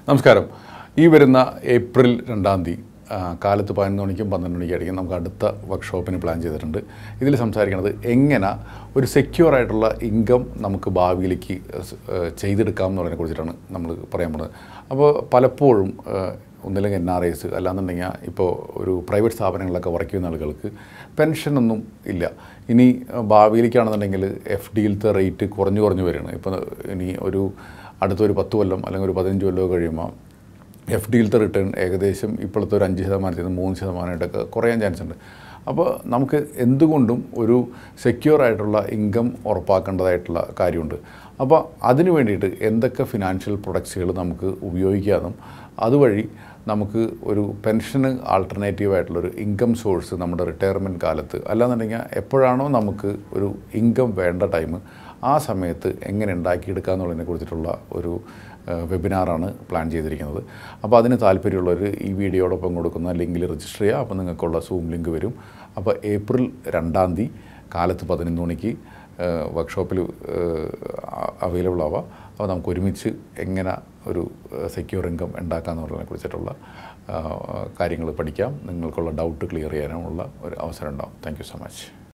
നമസ്കാരം ഈ വരുന്ന ഏപ്രിൽ രണ്ടാം തീയതി ആ, കാലത്ത് പതിനൊന്ന് മണിക്കും പന്ത്രണ്ട് മണിക്കായിരിക്കും നമുക്ക് അടുത്ത വർക്ക്ഷോപ്പിന് പ്ലാൻ ചെയ്തിട്ടുണ്ട് ഇതിൽ സംസാരിക്കുന്നത് എങ്ങനെ ഒരു സെക്യൂർ ആയിട്ടുള്ള ഇൻകം നമുക്ക് ഭാവിയിലേക്ക് സ്- ഏ, ചെയ്തെടുക്കാം എന്നുള്ളതിനെ കുറിച്ചിട്ടാണ് നമ്മൾ പറയാൻ പോകുന്നത് അപ്പോൾ പലപ്പോഴും ഏ, ഒന്നില്ലെങ്കിൽ എൻ ആർ ഐസ് അല്ലാന്നുണ്ടെങ്കിൽ ഇപ്പോൾ ഒരു പ്രൈവറ്റ് സ്ഥാപനങ്ങളിലൊക്കെ വർക്ക് ചെയ്യുന്ന ആളുകൾക്ക് പെൻഷനൊന്നും ഇല്ല ഇനി ഏ, ഭാവിയിലേക്കാണെന്നുണ്ടെങ്കിൽ എഫ് ഡിയിലത്തെ റേറ്റ് കുറഞ്ഞു കുറഞ്ഞു വരികയാണ് ഇപ്പോൾ ഇനി ഒരു അടുത്തൊരു പത്ത് കൊല്ലം അല്ലെങ്കിൽ ഒരു പതിനഞ്ച് കൊല്ലമോ കഴിയുമ്പോൾ എഫ് ഡിയിലത്തെ റിട്ടേൺ ഏകദേശം ഇപ്പോഴത്തെ ഒരു അഞ്ച് ശതമാനത്തിൽ നിന്ന് മൂന്ന് ശതമാനമായിട്ടൊക്കെ കുറയാൻ ചാൻസ് ഉണ്ട് അപ്പോൾ നമുക്ക് എന്തുകൊണ്ടും ഒരു സെക്യൂർ ആയിട്ടുള്ള ഇൻകം ഉറപ്പാക്കേണ്ടതായിട്ടുള്ള കാര്യമുണ്ട് അപ്പോൾ അതിന് വേണ്ടിയിട്ട് എന്തൊക്കെ ഫിനാൻഷ്യൽ പ്രൊഡക്ട്സുകൾ നമുക്ക് ഉപയോഗിക്കാമെന്നും അതുവഴി നമുക്ക് ഒരു പെൻഷന് ആൾട്ടർനേറ്റീവ് ആയിട്ടുള്ളൊരു ഇൻകം സോഴ്സ് നമ്മുടെ റിട്ടയർമെൻറ്റ് കാലത്ത് അല്ലാന്നുണ്ടെങ്കിൽ എപ്പോഴാണോ നമുക്ക് ഒരു ഇൻകം വേണ്ട ടൈം ആ സമയത്ത് എങ്ങനെ ഉണ്ടാക്കിയെടുക്കുക എന്നുള്ളതിനെ കുറിച്ചിട്ടുള്ള ഒരു ഏഹ്, വെബിനാറാണ് പ്ലാൻ ചെയ്തിരിക്കുന്നത് അപ്പോൾ അതിന് താല്പര്യമുള്ളവർ ഈ വീഡിയോടൊപ്പം കൊടുക്കുന്ന ലിങ്കിൽ രജിസ്റ്റർ ചെയ്യുക അപ്പോൾ നിങ്ങൾക്കുള്ള സൂം ലിങ്ക് വരും അപ്പോൾ ഏപ്രിൽ രണ്ടാം തീയതി കാലത്ത് പതിനൊന്ന് മണിക്ക് വർക്ക്ഷോപ്പിൽ അവൈലബിൾ ആവാം അപ്പോൾ നമുക്ക് ഒരുമിച്ച് എങ്ങനെ ഒരു സെക്യൂർ ഇൻകം ഉണ്ടാക്കാമെന്നുള്ളതിനെ കുറിച്ചിട്ടുള്ള കാര്യങ്ങൾ പഠിക്കാം നിങ്ങൾക്കുള്ള ഡൗട്ട് ക്ലിയർ ചെയ്യാനുമുള്ള ഒരു അവസരം ഉണ്ടാവും താങ്ക് യു സോ മച്ച്